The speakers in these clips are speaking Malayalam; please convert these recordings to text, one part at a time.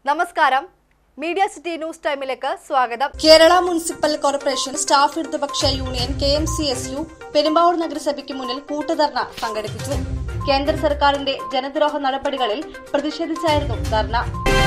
നമസ്കാരം മീഡിയ സിറ്റി ന്യൂസ് ടൈമിലേക്ക് സ്വാഗതം കേരള മുനിസിപ്പൽ കോർപ്പറേഷൻ സ്റ്റാഫ് ഇടതുപക്ഷ union K M C S U Perumbavoor നഗരസഭയ്ക്ക് മുന്നിൽ കൂട്ടുധർണ സംഘടിപ്പിച്ചു കേന്ദ്ര സർക്കാരിന്റെ ജനദ്രോഹ നടപടികളിൽ പ്രതിഷേധിച്ചായിരുന്നു ധർണ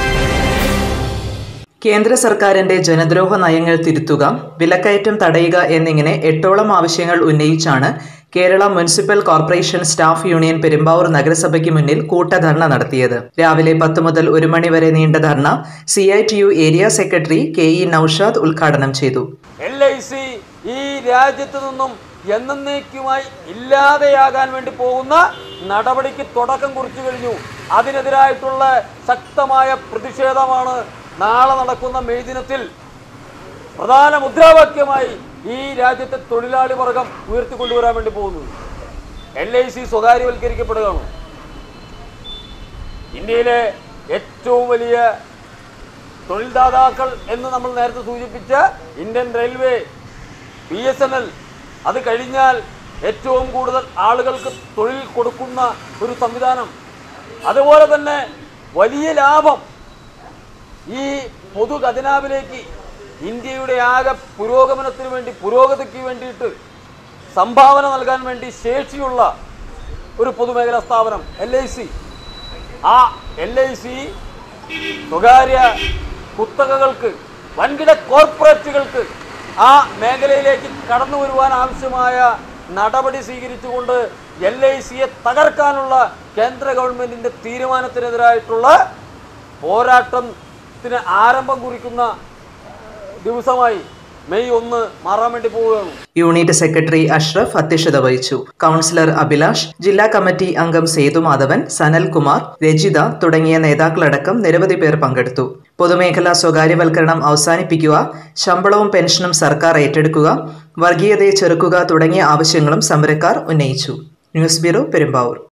കേന്ദ്ര സർക്കാരിന്റെ ജനദ്രോഹ നയങ്ങൾ തിരുത്തുക വിലക്കയറ്റം തടയുക എന്നിങ്ങനെ എട്ടോളം ആവശ്യങ്ങൾ ഉന്നയിച്ചാണ് Kerala municipal corporation staff union Perumbavoor നഗരസഭയ്ക്ക് മുന്നിൽ കൂട്ടധർണ നടത്തിയത് രാവിലെ പത്ത് മുതൽ ഒരു മണി വരെ നീണ്ട ധർണ C I T U area secretary K E Naushad ഉദ്ഘാടനം ചെയ്തു എൽ ഐ സി ഈ രാജ്യത്ത് നിന്നും എന്നേക്കുമായി ഇല്ലാതെയാകാൻ വേണ്ടി പോകുന്ന നടപടിക്ക് തുടക്കം കുറിച്ചു കഴിഞ്ഞു അതിനെതിരായിട്ടുള്ള ശക്തമായ പ്രതിഷേധമാണ് നാളെ നടക്കുന്ന മെയ് ദിനത്തിൽ പ്രധാന മുദ്രാവാക്യമായി ഈ രാജ്യത്തെ തൊഴിലാളി വർഗം ഉയർത്തിക്കൊണ്ടുവരാൻ വേണ്ടി പോകുന്നത് എൽ ഐ സി സ്വകാര്യവൽക്കരിക്കപ്പെടുകയാണ് ഇന്ത്യയിലെ ഏറ്റവും വലിയ തൊഴിൽദാതാക്കൾ എന്ന് നമ്മൾ നേരത്തെ സൂചിപ്പിച്ച Indian railway B S N L അത് കഴിഞ്ഞാൽ ഏറ്റവും കൂടുതൽ ആളുകൾക്ക് തൊഴിൽ കൊടുക്കുന്ന ഒരു സംവിധാനം അതുപോലെ തന്നെ വലിയ ലാഭം ഈ പൊതു ഖജനാവിലേക്ക് ഇന്ത്യയുടെ ആകെ പുരോഗമനത്തിന് വേണ്ടി പുരോഗതിക്ക് വേണ്ടിയിട്ട് സംഭാവന നൽകാൻ വേണ്ടി ശേഷിയുള്ള ഒരു പൊതുമേഖലാ സ്ഥാപനം എൽ ഐ സി ആ എൽ ഐ സി സ്വകാര്യ കുത്തകകൾക്ക് വൻകിട കോർപ്പറേറ്റുകൾക്ക് ആ മേഖലയിലേക്ക് കടന്നു വരുവാൻ ആവശ്യമായ നടപടി സ്വീകരിച്ചുകൊണ്ട് എൽ ഐ സിയെ തകർക്കാനുള്ള കേന്ദ്ര ഗവൺമെന്റിന്റെ തീരുമാനത്തിനെതിരായിട്ടുള്ള പോരാട്ടത്തിന് ആരംഭം കുറിക്കുന്ന ദിവസമായി മെയ് ഒന്ന് മാറാൻ വേണ്ടി പോവുകയാണ് യൂണിറ്റ് സെക്രട്ടറി അഷ്റഫ് അധ്യക്ഷത വഹിച്ചു കൗൺസിലർ അഭിലാഷ് ജില്ലാ കമ്മിറ്റി അംഗം സേതുമാധവൻ സനൽകുമാർ രജിത തുടങ്ങിയ നേതാക്കളടക്കം നിരവധി പേർ പങ്കെടുത്തു പൊതുമേഖലാ സ്വകാര്യവൽക്കരണം അവസാനിപ്പിക്കുക ശമ്പളവും പെൻഷനും സർക്കാർ ഏറ്റെടുക്കുക വർഗീയതയെ ചെറുക്കുക തുടങ്ങിയ ആവശ്യങ്ങളും സമരക്കാർ ഉന്നയിച്ചു ന്യൂസ് ബ്യൂറോ പെരുമ്പാവൂർ